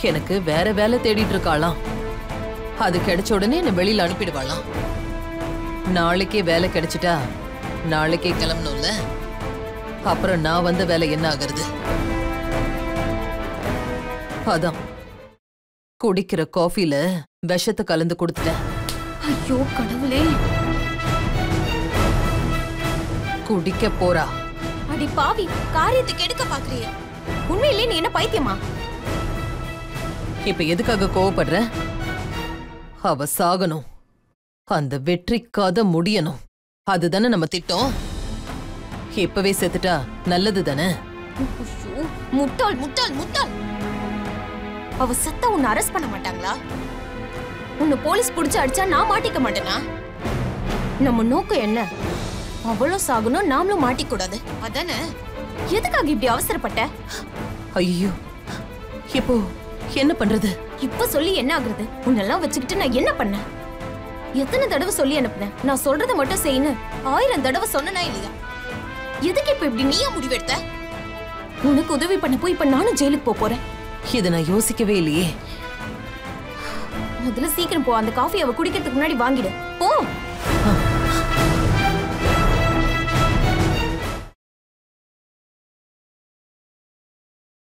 எனக்கு வேற வேலை தேடிட்டு இருக்காளாம் அது கிடைச்ச உடனே என்ன வெளியில அனுப்பிடுவாளாம் நாளைக்கே வேலை கிடைச்சிட்டா நாளைக்கே கிளம்பணும்ல அப்புறம் நான் வந்த வேலை என்ன ஆகுறது அதான் குடிக்கிற காஃபில விஷத்தை கலந்து கொடுத்துட்டேன் ஐயோ கடவுளே குடிக்க போறா அடி பாவி காரியத்துக்கு எடுக்க பாக்குறிய உண்மையிலே நீ என்ன பைத்தியமா இப்ப எதுக்காக கோவப்படுற அவ சாகணும் அந்த வெற்றி கதை முடியணும் அதுதானே நம்ம திட்டம் இப்பவே செத்துட்டா நல்லது தானே ஐயோ, முட்டாள் முட்டாள் முட்டாள் அவ சத்தா உன்னை அரெஸ்ட் பண்ண மாட்டாங்களா உன்னை போலீஸ் புடிச்சு அடிச்சா நான் மாட்டிக்க மாட்டேனா நம்ம நோக்கம் என்ன அவளும் சாகணும் நாமளும் மாட்டிக்க கூடாது அதானே எதுக்காக இப்படி அவசரப்பட்ட ஐயோ இப்போ என்ன பண்றது இப்ப சொல்லி என்ன ஆகுறது உன்னெல்லாம் வச்சுக்கிட்டு நான் என்ன பண்ணேன் எத்தனை தடவை சொல்லி அனுப்புனேன் நான் சொல்றதை மட்டும் செய்யணும் ஆயிரம் தடவை சொன்னனா இல்லையா எதுக்கு இப்ப இப்படி நீயா முடிவெடுத்த உனக்கு உதவி பண்ண போய் இப்ப நானும் ஜெயிலுக்கு போப் போறேன் இதை நான் யோசிக்கவே இல்லையே முதல்ல சீக்கிரம் போ அந்த காஃபி அவ குடிக்கிறதுக்கு முன்னாடி வாங்கிடு போ ஆ,